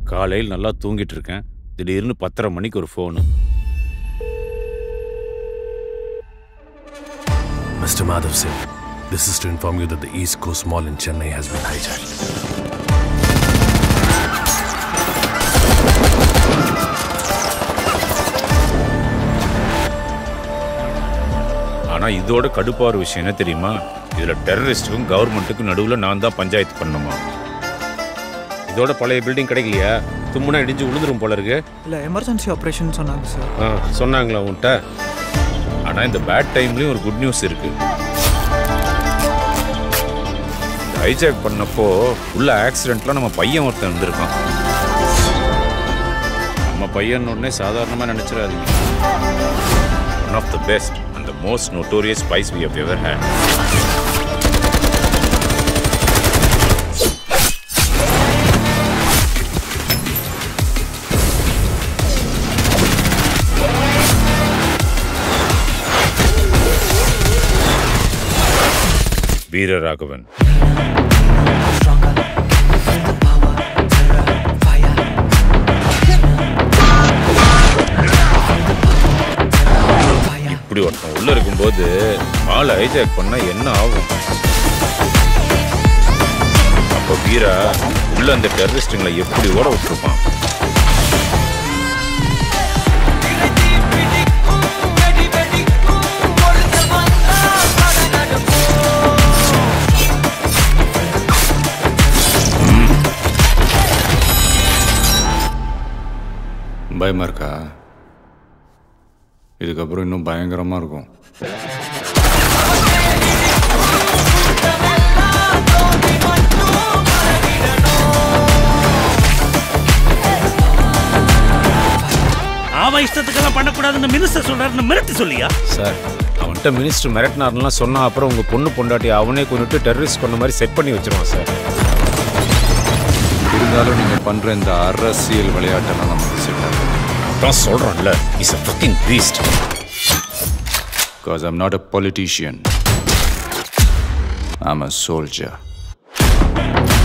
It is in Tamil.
காலையில் நல்லா தூங்கிட்டு இருக்கேன் திடீர்னு பத்தரை மணிக்கு ஒரு phone Mr. Madhav Singh, this is to inform you that the East Coast Mall in Chennai has been hijacked. ஆனா இதோட கடுப்பான விஷயம் என்ன தெரியுமா இதுல டெரரிஸ்டுக்கும் கவர்மெண்ட்டுக்கும் நடுவுல நான் தான் பஞ்சாயத்து பண்ணணுமா இதோட பழைய பில்டிங் கிடைக்கலையா தும்முனா இடிஞ்சு விழுந்துரும் போல இருக்கு இல்லை எமர்ஜென்சி ஆப்ரேஷன் சொன்னாங்க சார் ஆ, சொன்னாங்களா உன்கிட்ட ஆனா இந்த பேட் டைம்லயும் ஒரு குட் நியூஸ் இருக்கு ஹைஜாக் பண்ணப்போ உள்ள ஆக்சிடென்ட்ல நம்ம பையன் ஒருத்தன் இருந்திருக்கான் நம்ம பையன் உடனே சாதாரணமா நினைச்சிடாதீங்க one of the best and the most notorious spies we have ever had Veeraraghavan இப்படி ஒருத்தன் உள்ள இருக்கும்போது ஆளை ஹைஜாக் பண்ணா என்ன ஆகும் அப்ப வீரா உள்ள அந்த டெரரிஸ்டுங்களை எப்படி ஓட விட்டுருப்பான் பயமாக இருக்கா இதுக்கப்புறம் இன்னும் பயங்கரமாக இருக்கும் அவன் இஷ்டத்துக்கெல்லாம் பண்ணக்கூடாதுன்னு மினிஸ்டர் சொல்றாருன்னு மிரட்டி சொல்லியா சார் அவன்கிட்ட மினிஸ்டர் மிரட்டினார்லாம் சொன்னா அப்புறம் உங்க பொண்ணு பொண்டாட்டி அவனே கொண்டுட்டு டெரரிஸ்ட் கொண்ட மாதிரி செட் பண்ணி வச்சிருவான் சார் இருந்தாலும் நீங்கள் பண்ணுற இந்த அரசியல் விளையாட்டெல்லாம் நமக்கு செட் ஆகும் அதான் சொல்றான்ல is a fucking beast because I'm not a politician I'm a soldier